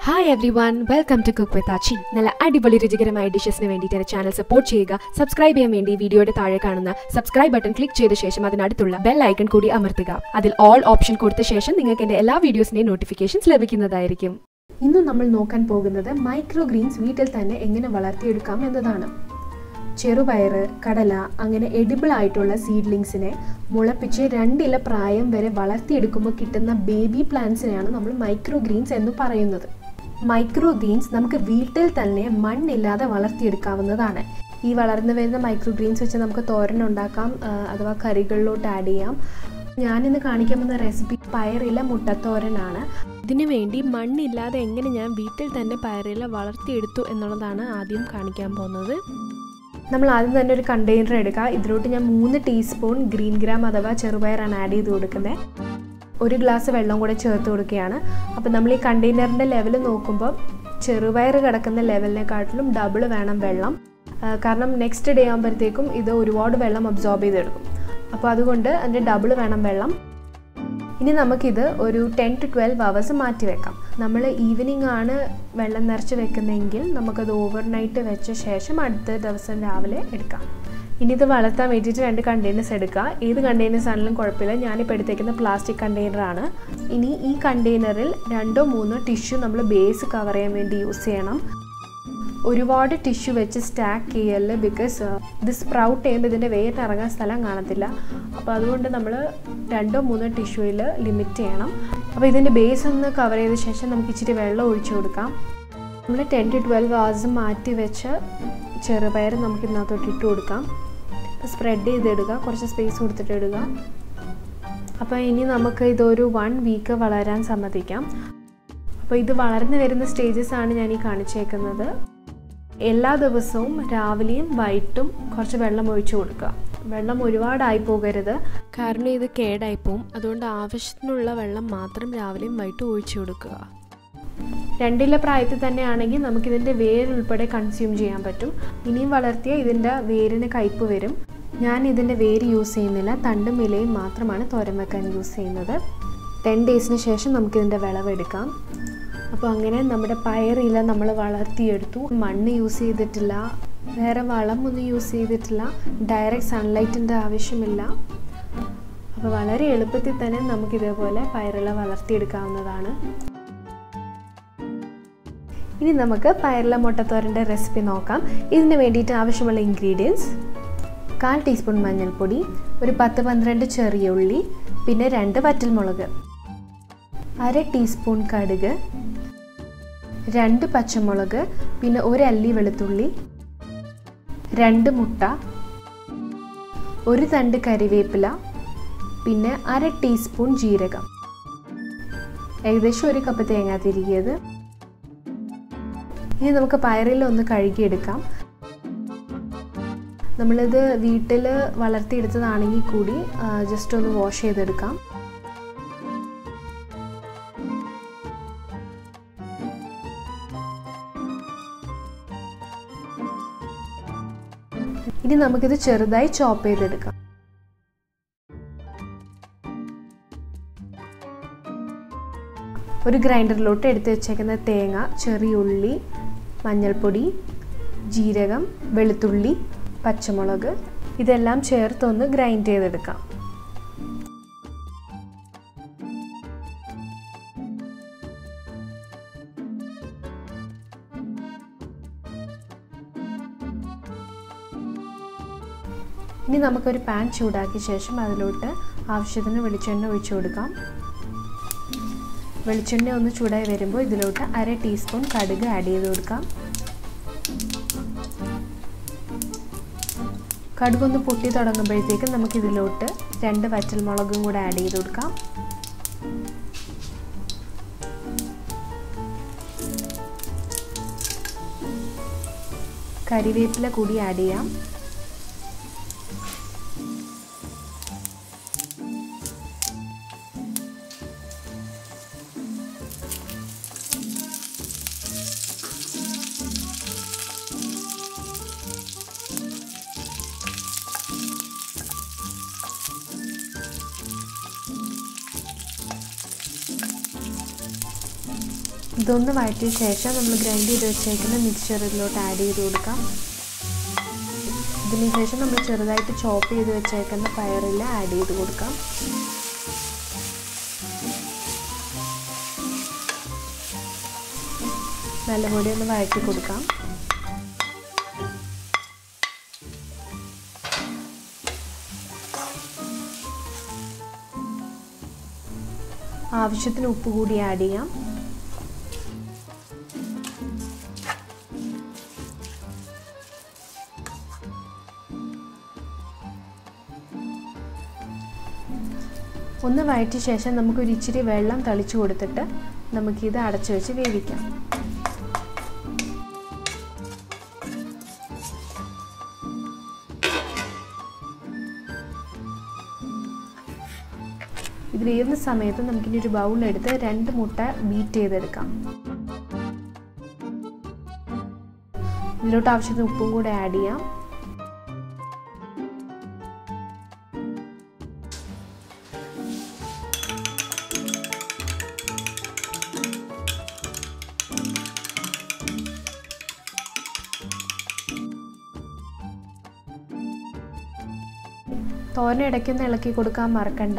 Hi every welcome to cook with Aachi നല്ല അടിപൊളി രുചികരമായ ഡിഷസിന് വേണ്ടിയിട്ട് എൻ്റെ ചാനൽ സപ്പോർട്ട് ചെയ്യുക സബ്സ്ക്രൈബ് ചെയ്യാൻ വേണ്ടി വീഡിയോയുടെ താഴെ കാണുന്ന സബ്സ്ക്രൈബ് ബട്ടൺ ക്ലിക്ക് ചെയ്ത ശേഷം അതിനടുത്തുള്ള ബെൽ ഐക്കൺ കൂടി അമർത്തുക അതിൽ ഓൾ ഓപ്ഷൻ കൊടുത്ത ശേഷം നിങ്ങൾക്ക് എൻ്റെ എല്ലാ വീഡിയോസിൻ്റെയും നോട്ടിഫിക്കേഷൻസ് ലഭിക്കുന്നതായിരിക്കും ഇന്ന് നമ്മൾ നോക്കാൻ പോകുന്നത് മൈക്രോ ഗ്രീൻസ് വീട്ടിൽ തന്നെ എങ്ങനെ വളർത്തിയെടുക്കാം എന്നതാണ് ചെറുപയറ് കടല അങ്ങനെ എഡിബിൾ ആയിട്ടുള്ള സീഡ്ലിങ്സിനെ മുളപ്പിച്ച് രണ്ടില പ്രായം വരെ വളർത്തിയെടുക്കുമ്പോൾ കിട്ടുന്ന ബേബി പ്ലാന്റ്സിനെയാണ് നമ്മൾ മൈക്രോ ഗ്രീൻസ് എന്ന് പറയുന്നത് മൈക്രോ ഗ്രീൻസ് നമുക്ക് വീട്ടിൽ തന്നെ മണ്ണില്ലാതെ വളർത്തിയെടുക്കാവുന്നതാണ് ഈ വളർന്നു വരുന്ന മൈക്രോ ഗ്രീൻസ് വെച്ച് നമുക്ക് തോരൻ ഉണ്ടാക്കാം ആ, അഥവാ കറികളിലോട്ട് ആഡ് ചെയ്യാം ഞാനിന്ന് കാണിക്കാൻ പോകുന്ന റെസിപ്പി പയറില മുട്ടത്തോരനാണ് ഇതിനു വേണ്ടി മണ്ണില്ലാതെ എങ്ങനെ ഞാൻ വീട്ടിൽ തന്നെ പയറില വളർത്തിയെടുത്തു എന്നുള്ളതാണ് ആദ്യം കാണിക്കാൻ പോകുന്നത് നമ്മൾ ആദ്യം തന്നെ ഒരു കണ്ടെയ്നർ എടുക്കുക ഇതിലോട്ട് ഞാൻ മൂന്ന് ടീസ്പൂൺ ഗ്രീൻ ഗ്രാം അഥവാ ചെറുപയറാണ് ആഡ് ചെയ്ത് കൊടുക്കുന്നത് ഒരു ഗ്ലാസ് വെള്ളം കൂടെ ചേർത്ത് കൊടുക്കുകയാണ് അപ്പോൾ നമ്മൾ ഈ കണ്ടെയ്നറിൻ്റെ ലെവൽ നോക്കുമ്പോൾ ചെറുപയർ കിടക്കുന്ന ലെവലിനെക്കാട്ടിലും ഡബിൾ വേണം വെള്ളം ആ, കാരണം നെക്സ്റ്റ് ഡേ ആകുമ്പോഴത്തേക്കും ഇത് ഒരുപാട് വെള്ളം അബ്സോർബ് ചെയ്തെടുക്കും അപ്പോൾ അതുകൊണ്ട് അതിൻ്റെ ഡബിൾ വേണം വെള്ളം ഇനി നമുക്കിത് ഒരു ടെൻ ടു ട്വൽവ് അവേഴ്സ് മാറ്റി വെക്കാം നമ്മൾ ഈവനിങ് ആണ് വെള്ളം നിറച്ച് വെക്കുന്നതെങ്കിൽ നമുക്കത് ഓവർനൈറ്റ് വെച്ച ശേഷം അടുത്ത ദിവസം രാവിലെ എടുക്കാം ഇനി ഇത് വളർത്താൻ വേണ്ടിയിട്ട് രണ്ട് കണ്ടെയ്നേഴ്സ് എടുക്കുക ഏത് കണ്ടെയ്നേഴ്സ് ആണെങ്കിലും കുഴപ്പമില്ല ഞാനിപ്പോൾ എടുത്തേക്കുന്ന പ്ലാസ്റ്റിക് കണ്ടെയ്നറാണ് ഇനി ഈ കണ്ടെയ്നറിൽ രണ്ടോ മൂന്നോ ടിഷ്യൂ നമ്മൾ ബേസ് കവർ ചെയ്യാൻ വേണ്ടി യൂസ് ചെയ്യണം ഒരുപാട് ടിഷ്യൂ വെച്ച് സ്റ്റാക്ക് ചെയ്യല് ബിക്കോസ് ഇത് സ്പ്രൗട്ട് ചെയ്യുമ്പോൾ ഇതിൻ്റെ വേരിന് ഇറങ്ങാൻ സ്ഥലം കാണത്തില്ല അപ്പോൾ അതുകൊണ്ട് നമ്മൾ രണ്ടോ മൂന്നോ ടിഷ്യൂയിൽ ലിമിറ്റ് ചെയ്യണം അപ്പോൾ ഇതിൻ്റെ ബേസ് ഒന്ന് കവർ ചെയ്ത ശേഷം നമുക്ക് ഇച്ചിരി വെള്ളം ഒഴിച്ചു കൊടുക്കാം നമ്മൾ ടെൻ ടു ട്വൽവ് അവേഴ്സ് മാറ്റി വെച്ച് ചെറുപയർ നമുക്ക് ഇതിനകത്തോട്ട് ഇട്ട് കൊടുക്കാം സ്പ്രെഡ് ചെയ്തിടുക കുറച്ച് സ്പേസ് കൊടുത്തിട്ട് ഇടുക അപ്പോൾ ഇനി നമുക്ക് ഇതൊരു വൺ വീക്ക് വളരാൻ സമ്മതിക്കാം അപ്പോൾ ഇത് വളർന്നു വരുന്ന സ്റ്റേജസ് ആണ് ഞാൻ ഈ കാണിച്ചേക്കുന്നത് എല്ലാ ദിവസവും രാവിലെയും വൈകിട്ടും കുറച്ച് വെള്ളം ഒഴിച്ചു കൊടുക്കുക വെള്ളം ഒരുപാടായി പോകരുത് കാരണം ഇത് കേടായി പോവും അതുകൊണ്ട് ആവശ്യത്തിനുള്ള വെള്ളം മാത്രം രാവിലെയും വൈകിട്ടും ഒഴിച്ചു കൊടുക്കുക രണ്ടിലെ പ്രായത്തിൽ തന്നെയാണെങ്കിൽ നമുക്കിതിൻ്റെ വേരുൾപ്പെടെ കൺസ്യൂം ചെയ്യാൻ പറ്റും ഇനിയും വളർത്തിയ ഇതിൻ്റെ വേരിന് കയ്പ് വരും ഞാൻ ഇതിൻ്റെ വേര് യൂസ് ചെയ്യുന്നില്ല തണ്ടും ഇലയും മാത്രമാണ് തോരൻ വെക്കാൻ യൂസ് ചെയ്യുന്നത് ടെൻ ഡേയ്സിന് ശേഷം നമുക്കിതിൻ്റെ വിളവെടുക്കാം അപ്പോൾ അങ്ങനെ നമ്മുടെ പയറില നമ്മൾ വളർത്തിയെടുത്തു മണ്ണ് യൂസ് ചെയ്തിട്ടില്ല വേറെ വളമൊന്നും യൂസ് ചെയ്തിട്ടില്ല ഡയറക്റ്റ് സൺലൈറ്റിൻ്റെ ആവശ്യമില്ല അപ്പോൾ വളരെ എളുപ്പത്തിൽ തന്നെ നമുക്കിതേപോലെ പയറില വളർത്തിയെടുക്കാവുന്നതാണ് ഇനി നമുക്ക് പയറില മുട്ടത്തോരൻ്റെ റെസിപ്പി നോക്കാം ഇതിന് വേണ്ടിയിട്ട് ആവശ്യമുള്ള ഇൻഗ്രീഡിയൻസ് കാൽ ടീസ്പൂൺ മഞ്ഞൾപ്പൊടി ഒരു പത്ത് പന്ത്രണ്ട് ചെറിയ ഉള്ളി പിന്നെ രണ്ട് വറ്റൽമുളക് അര ടീസ്പൂൺ കടുക് രണ്ട് പച്ചമുളക് പിന്നെ ഒരു അല്ലി വെളുത്തുള്ളി രണ്ട് മുട്ട ഒരു തണ്ട് കരിവേപ്പില പിന്നെ അര ടീസ്പൂൺ ജീരകം ഏകദേശം ഒരു കപ്പ് തേങ്ങ തിരികിയത് ഇനി നമുക്ക് പയറിൽ ഒന്ന് കഴുകിയെടുക്കാം നമ്മളിത് വീട്ടിൽ വളർത്തിയെടുത്തതാണെങ്കിൽ കൂടി ജസ്റ്റ് ഒന്ന് വാഷ് ചെയ്തെടുക്കാം ഇനി നമുക്കിത് ചെറുതായി ചോപ്പ് ചെയ്തെടുക്കാം ഒരു ഗ്രൈൻഡറിലോട്ട് എടുത്ത് വെച്ചേക്കുന്ന തേങ്ങ ചെറിയ ഉള്ളി മഞ്ഞൾപ്പൊടി ജീരകം വെളുത്തുള്ളി പച്ചമുളക് ഇതെല്ലാം ചേർത്തൊന്ന് ഗ്രൈൻഡ് ചെയ്തെടുക്കാം ഇനി നമുക്കൊരു പാൻ ചൂടാക്കിയ ശേഷം അതിലോട്ട് ആവശ്യത്തിന് വെളിച്ചെണ്ണ ഒഴിച്ചു കൊടുക്കാം വെളിച്ചെണ്ണ ഒന്ന് ചൂടായി വരുമ്പോൾ ഇതിലോട്ട് അര ടീസ്പൂൺ കടുക് ആഡ് ചെയ്ത് കൊടുക്കാം കടുകൊന്ന് പൊട്ടി തുടങ്ങുമ്പോഴത്തേക്കും നമുക്ക് ഇതിലോട്ട് രണ്ട് വറ്റൽമുളകും കൂടെ ആഡ് ചെയ്ത് കൊടുക്കാം കരിവേപ്പില കൂടി ആഡ് ചെയ്യാം ഇതൊന്ന് വഴറ്റിയ ശേഷം നമ്മൾ ഗ്രൈൻഡ് ചെയ്ത് വെച്ചേക്കുന്ന മിക്സ്ചർ ഇതിലോട്ട് ആഡ് ചെയ്ത് കൊടുക്കാം ഇതിന് ശേഷം നമ്മൾ ചെറുതായിട്ട് ചോപ്പ് ചെയ്ത് വെച്ചേക്കുന്ന പയറിൽ ആഡ് ചെയ്ത് കൊടുക്കാം നല്ലപോലെ ഒന്ന് വഴറ്റി കൊടുക്കാം ആവശ്യത്തിന് ഉപ്പ് കൂടി ആഡ് ചെയ്യാം ഒന്ന് വഴറ്റിയ ശേഷം നമുക്കൊരു ഇച്ചിരി വെള്ളം തളിച്ചു കൊടുത്തിട്ട് നമുക്കിത് അടച്ചു വെച്ച് വേവിക്കാം ഇത് വേവുന്ന സമയത്ത് നമുക്കിനി ഒരു ബൗളെടുത്ത് രണ്ട് മുട്ട ബീറ്റ് ചെയ്തെടുക്കാം ഇതിലോട്ട് ആവശ്യത്തിന് ഉപ്പും കൂടെ ആഡ് ചെയ്യാം തോരൻ ഇടയ്ക്കൊന്ന് ഇളക്കി കൊടുക്കാൻ മറക്കണ്ട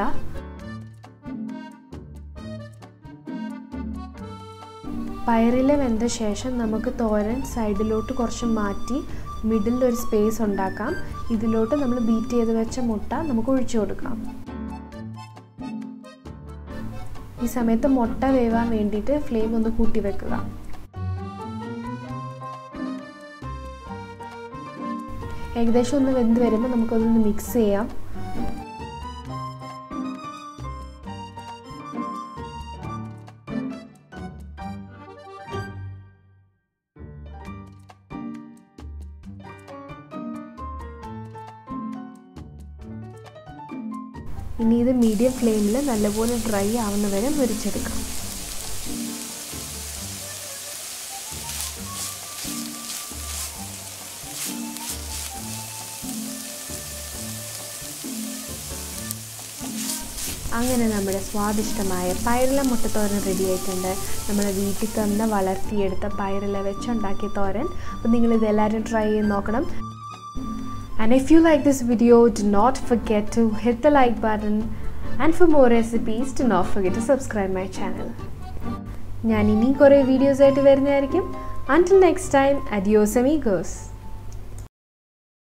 പയറിൽ വെന്ത ശേഷം നമുക്ക് തോരൻ സൈഡിലോട്ട് കുറച്ച് മാറ്റി മിഡിൽ ഒരു സ്പേസ് ഉണ്ടാക്കാം ഇതിലോട്ട് നമ്മൾ ബീറ്റ് ചെയ്ത് വെച്ച മുട്ട നമുക്ക് ഒഴിച്ചു കൊടുക്കാം ഈ സമയത്ത് മുട്ട വേവാൻ വേണ്ടിയിട്ട് ഫ്ലെയിം ഒന്ന് കൂട്ടി വെക്കുക ഏകദേശം ഒന്ന് വെന്ത് വരുമ്പോൾ നമുക്കതൊന്ന് മിക്സ് ചെയ്യാം ഇനി ഇത് മീഡിയം ഫ്ലെയിമിൽ നല്ലപോലെ ഡ്രൈ ആവുന്ന വരെ മുരിച്ചെടുക്കാം അങ്ങനെ നമ്മുടെ സ്വാദിഷ്ടമായ പയറില മുട്ടത്തോരൻ റെഡി ആയിട്ടുണ്ട് നമ്മൾ വീട്ടിൽ തന്നെ വളർത്തിയെടുത്ത പയറില വെച്ചുണ്ടാക്കിയ തോരൻ അപ്പോൾ നിങ്ങളിത് എല്ലാവരും ട്രൈ ചെയ്ത് നോക്കണം And if you like this video, do not forget to hit the like button. And for more recipes, do not forget to subscribe my channel. ഞാൻ ഇനി കുറേ വീഡിയോസ് ആയിട്ട് വരുന്നതായിരിക്കും until next time adios amigos